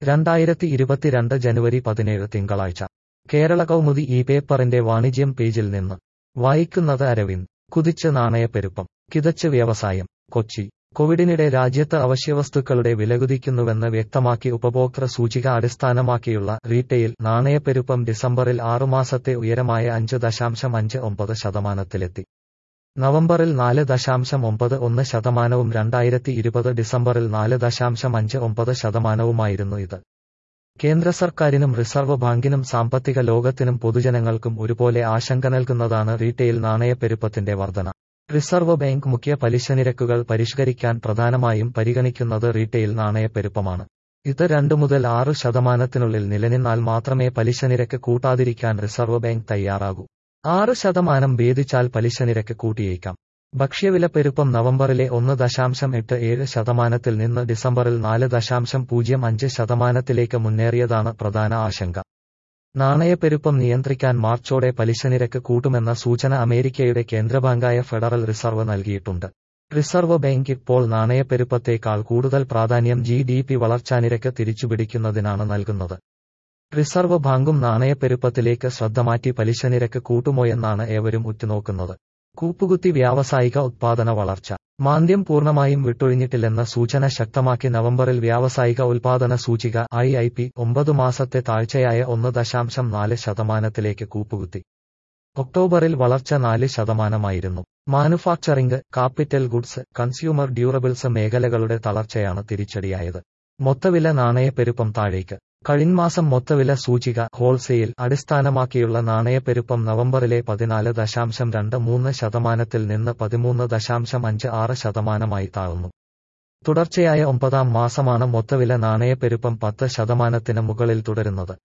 രണ്ടായിരത്തി ഇരുപത്തിരണ്ട് ജനുവരി പതിനേഴ് തിങ്കളാഴ്ച കേരള കൗമുദി ഈ പേപ്പറിന്റെ വാണിജ്യം പേജിൽ നിന്ന് വായിക്കുന്നത് അരവിന്ദ് കുതിച്ച് നാണയപ്പെരുപ്പം കിതച്ച് വ്യവസായം കൊച്ചി കോവിഡിനിടെ രാജ്യത്ത് അവശ്യവസ്തുക്കളുടെ വിലകുതിക്കുന്നുവെന്ന് വ്യക്തമാക്കി ഉപഭോക്തൃ സൂചിക അടിസ്ഥാനമാക്കിയുള്ള റീറ്റെയിൽ നാണയപ്പെരുപ്പം ഡിസംബറിൽ ആറുമാസത്തെ ഉയരമായ അഞ്ച് ദശാംശം അഞ്ച് ഒമ്പത് ശതമാനത്തിലെത്തി നവംബറിൽ നാല് ദശാംശം ഒമ്പത് ഒന്ന് ശതമാനവും രണ്ടായിരത്തി ഇരുപത് ഡിസംബറിൽ നാല് ദശാംശം അഞ്ച് ഒമ്പത് ശതമാനവുമായിരുന്നു ഇത് കേന്ദ്ര സർക്കാരിനും റിസർവ് ബാങ്കിനും സാമ്പത്തിക ലോകത്തിനും പൊതുജനങ്ങൾക്കും ഒരുപോലെ ആശങ്ക നൽകുന്നതാണ് റീറ്റെയിൽ നാണയപ്പെരുപ്പത്തിന്റെ വർധന റിസർവ് ബാങ്ക് മുഖ്യ പലിശ നിരക്കുകൾ പരിഷ്കരിക്കാൻ പ്രധാനമായും പരിഗണിക്കുന്നത് റീറ്റെയിൽ നാണയപ്പെരുപ്പമാണ് ഇത് രണ്ടു മുതൽ ആറ് ശതമാനത്തിനുള്ളിൽ നിലനിന്നാൽ മാത്രമേ പലിശ നിരക്ക് കൂട്ടാതിരിക്കാൻ റിസർവ് ബാങ്ക് തയ്യാറാകൂ ആറ് ശതമാനം ഭേദിച്ചാൽ പലിശ നിരക്ക് കൂട്ടിയേക്കാം ഭക്ഷ്യവില പെരുപ്പം നവംബറിലെ ഒന്ന് ദശാംശം എട്ട് ഏഴ് ശതമാനത്തിൽ നിന്ന് ഡിസംബറിൽ നാല് ദശാംശം പൂജ്യം അഞ്ച് ശതമാനത്തിലേക്ക് മുന്നേറിയതാണ് പ്രധാന ആശങ്ക നാണയപ്പെരുപ്പം നിയന്ത്രിക്കാൻ മാർച്ചോടെ പലിശ നിരക്ക് കൂട്ടുമെന്ന സൂചന അമേരിക്കയുടെ കേന്ദ്രബാങ്കായ ഫെഡറൽ റിസർവ് നൽകിയിട്ടുണ്ട് റിസർവ് ബാങ്ക് ഇപ്പോൾ നാണയപ്പെരുപ്പത്തേക്കാൾ കൂടുതൽ പ്രാധാന്യം ജി ഡി പി വളർച്ചാനിരക്ക് തിരിച്ചുപിടിക്കുന്നതിനാണ് നൽകുന്നത് റിസർവ് ബാങ്കും നാണയപ്പെരുപ്പത്തിലേക്ക് ശ്രദ്ധ മാറ്റി പലിശ നിരക്ക് കൂട്ടുമോയെന്നാണ് ഏവരും ഉറ്റുനോക്കുന്നത് കൂപ്പുകുത്തി വ്യാവസായിക ഉത്പാദന വളർച്ച മാന്ദ്യം പൂർണ്ണമായും വിട്ടൊഴിഞ്ഞിട്ടില്ലെന്ന സൂചന ശക്തമാക്കി നവംബറിൽ വ്യാവസായിക ഉൽപാദന സൂചിക ഐ ഐ പി ഒമ്പത് മാസത്തെ താഴ്ചയായ ഒന്ന് ദശാംശം നാല് ശതമാനത്തിലേക്ക് കൂപ്പുകുത്തി ഒക്ടോബറിൽ വളർച്ച നാല് ശതമാനമായിരുന്നു manufacturing capital goods consumer durables മേഖലകളുടെ തളർച്ചയാണ് തിരിച്ചടിയായത് മൊത്തവില നാണയപ്പെരുപ്പം താഴേക്ക് കഴിഞ്ഞമാസം മൊത്തവില സൂചിക ഹോൾസെയിൽ അടിസ്ഥാനമാക്കിയുള്ള നാണയപ്പെരുപ്പം നവംബറിലെ പതിനാല് ദശാംശം രണ്ട് മൂന്ന് ശതമാനത്തിൽ നിന്ന് പതിമൂന്ന് ദശാംശം അഞ്ച് ആറ് ശതമാനമായി താഴ്ന്നു തുടർച്ചയായ ഒമ്പതാം മാസമാണ് മൊത്തവില നാണയപ്പെരുപ്പം പത്ത് ശതമാനത്തിന് മുകളിൽ തുടരുന്നത്